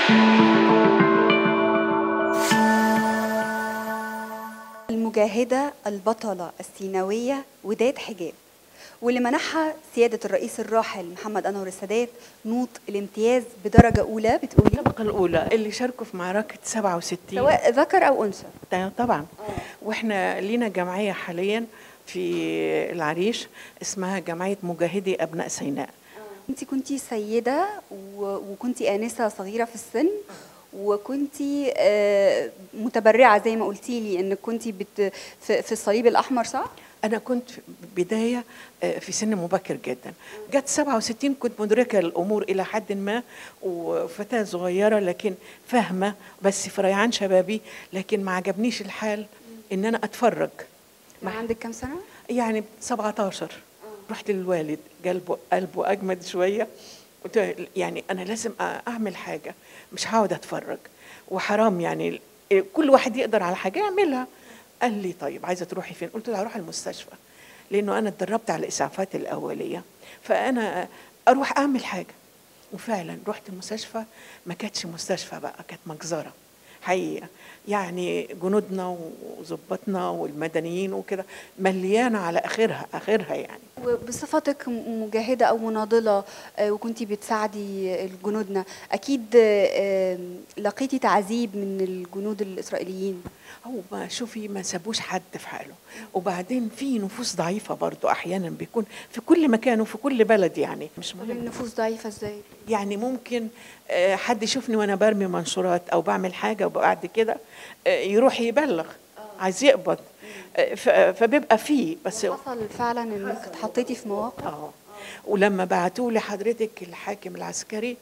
المجاهدة البطلة السيناوية وداد حجاب واللي منحها سيادة الرئيس الراحل محمد أنور السادات نوط الامتياز بدرجة أولى بتقولي الطبقة الأولى اللي شاركوا في معركة 67 سواء ذكر أو أنثى طبعا واحنا لينا جمعية حاليا في العريش اسمها جمعية مجاهدي أبناء سيناء انت كنتي سيدة و- وكنتي آنسة صغيرة في السن وكنتي آه، متبرعة زي ما قلتي لي انك كنتي بت في في الصليب الأحمر صح؟ أنا كنت في بداية آه، في سن مبكر جدا جت 67 كنت مدركة الأمور إلى حد ما وفتاة صغيرة لكن فاهمة بس في ريعان شبابي لكن ما عجبنيش الحال إن أنا أتفرج كان عندك كام سنة؟ يعني 17 رحت للوالد قلبه قلبه اجمد شويه قلت له يعني انا لازم اعمل حاجه مش هقعد اتفرج وحرام يعني كل واحد يقدر على حاجه يعملها قال لي طيب عايزه تروحي فين قلت له هروح المستشفى لانه انا اتدربت على الاسعافات الاوليه فانا اروح اعمل حاجه وفعلا رحت المستشفى ما كانتش مستشفى بقى كانت مجزره حقيقه يعني جنودنا وظباطنا والمدنيين وكده مليانه على اخرها اخرها يعني وبصفتك م- مجاهدة أو مناضلة آه، وكنتي بتساعدي جنودنا أكيد آه، لقيتي تعذيب من الجنود الإسرائيليين هو ما شوفي ما سابوش حد في حاله وبعدين في نفوس ضعيفه برضو احيانا بيكون في كل مكان وفي كل بلد يعني مش مهم النفوس ضعيفة ازاي؟ يعني ممكن آه، حد يشوفني وانا برمي منشورات او بعمل حاجه وبعد كده آه، يروح يبلغ عايز يقبض آه، ف- فبيبقى فيه بس حصل فعلا انك اتحطيتي في مواقف اه ولما بعتوا لي حضرتك الحاكم العسكري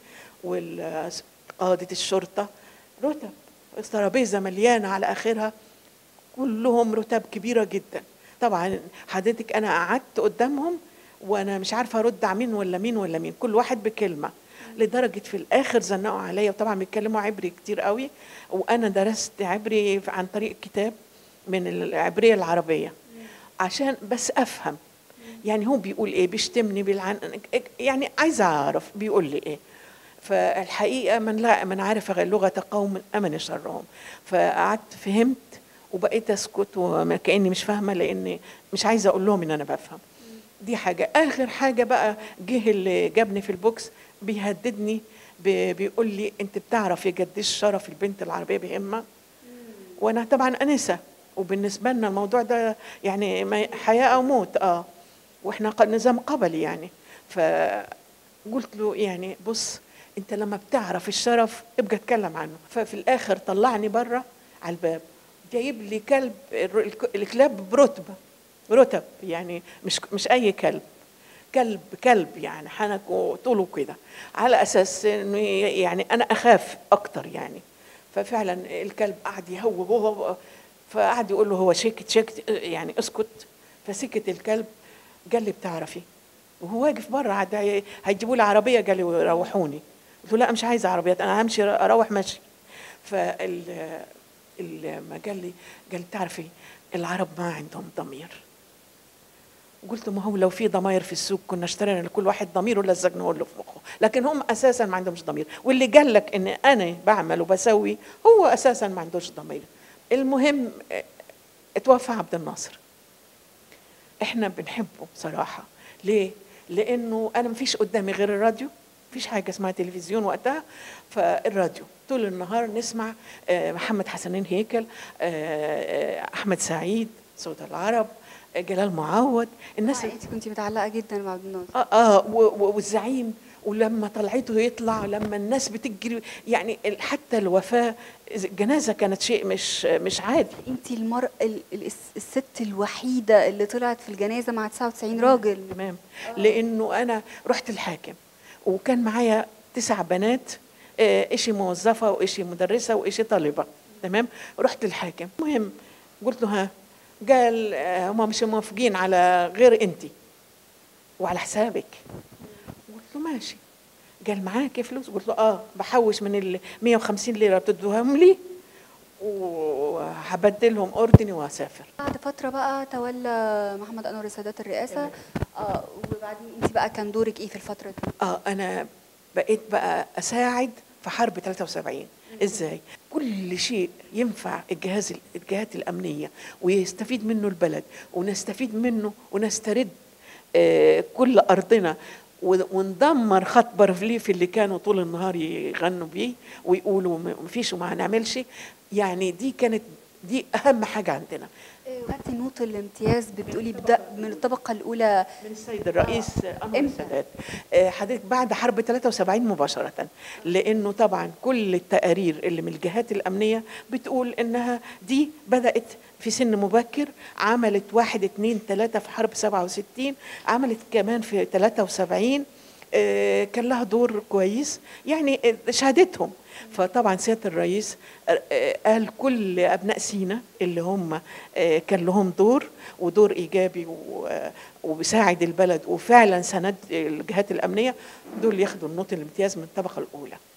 وقادة الشرطة رتب الترابيزة مليانة على آخرها كلهم رتب كبيرة جدا طبعا حضرتك أنا قعدت قدامهم وأنا مش عارفة أرد على مين ولا مين ولا مين كل واحد بكلمة لدرجة في الآخر زنقوا عليا وطبعا بيتكلموا عبري كتير قوي وأنا درست عبري عن طريق كتاب من العبرية العربية عشان بس أفهم يعني هو بيقول ايه بيشتمني بالعن يعني عايزه اعرف بيقول لي ايه فالحقيقه من لا من عارف لغه قوم امن شرهم فقعدت فهمت وبقيت اسكت وكاني مش فاهمه لاني مش عايزه اقول لهم ان انا بفهم دي حاجه اخر حاجه بقى جه اللي جابني في البوكس بيهددني ب- بيقول لي انت بتعرفي قد ايه شرف البنت العربيه بيهمها وانا طبعا انسه وبالنسبه لنا الموضوع ده يعني ما- حياه او موت اه واحنا ق- نظام قبلي يعني فقلت له يعني بص انت لما بتعرف الشرف ابقى اتكلم عنه ففي الاخر طلعني بره على الباب جايب لي كلب الر- الك- الكلاب برتبه رتب يعني مش مش اي كلب كلب كلب يعني حنكه طوله كده على اساس انه ي- يعني انا اخاف اكتر يعني ففعلا الكلب قعد يهوب وهو فقعد يقول له هو شكت شكت يعني اسكت فسكت الكلب قال لي بتعرفي وهو واقف بره عاد هي- هيجيبوا لي عربيه قال لي روحوني قلت له لا مش عايزه عربيات انا همشي اروح مشي فال ال- ما قال لي قال تعرفي العرب ما عندهم ضمير قلت ما هو لو في ضماير في السوق كنا اشترينا لكل واحد ضمير ولزقناه له في مخه لكن هم اساسا ما عندهمش ضمير واللي قال لك ان انا بعمل وبسوي هو اساسا ما عندوش ضمير المهم اه، اتوفى عبد الناصر احنا بنحبه صراحه ليه لانه انا مفيش قدامي غير الراديو مفيش حاجه اسمها تلفزيون وقتها فالراديو طول النهار نسمع آه، محمد حسنين هيكل آه، آه، احمد سعيد صوت العرب آه، جلال معوض الناس انت كنت متعلقة جدا بعبد الناصر اه, آه و- و- والزعيم ولما طلعته يطلع لما الناس بتجري يعني ال- حتى الوفاه الجنازه كانت شيء مش مش عادي انت المرأة ال- ال- الس- الست الوحيدة اللي طلعت في الجنازة مع 99 راجل تمام لانه انا رحت الحاكم وكان معايا تسع بنات آه، اشي موظفه واشي مدرسه واشي طالبه تمام رحت الحاكم المهم قلت له ها قال آه، هم مش موافقين على غير انت وعلى حسابك قلت له ماشي قال معاكي فلوس قلت له اه بحوش من ال 150 ليره بتدوهم لي وهبدلهم اردني واسافر بعد فترة بقى تولى محمد أنور السادات الرئاسة اه وبعدين انت بقى كان دورك ايه في الفترة دي؟ اه انا بقيت بقى اساعد في حرب 73 ازاي كل شيء ينفع الجهاز الجهات الامنيه ويستفيد منه البلد ونستفيد منه ونسترد آه، كل ارضنا و- وندمر خط بارفليف اللي كانوا طول النهار يغنوا بيه ويقولوا م- مفيش وما هنعملش يعني دي كانت دي اهم حاجه عندنا وقت نوط الامتياز بتقولي بدأ من الطبقة الأولى من السيد الرئيس انور إمتى؟ السادات آه، حضرتك بعد حرب 73 مباشره لانه طبعا كل التقارير اللي من الجهات الامنيه بتقول انها دي بدات في سن مبكر عملت واحد اتنين تلاته في حرب 67 عملت كمان في 73 آه، كان لها دور كويس يعني آه، شهادتهم فطبعا سياده الرئيس آه، آه، قال كل ابناء سينا اللي هم آه، كان لهم دور ودور ايجابي و- وبيساعد البلد وفعلا سند الجهات الامنيه دول ياخدوا النوط الامتياز من الطبقه الاولى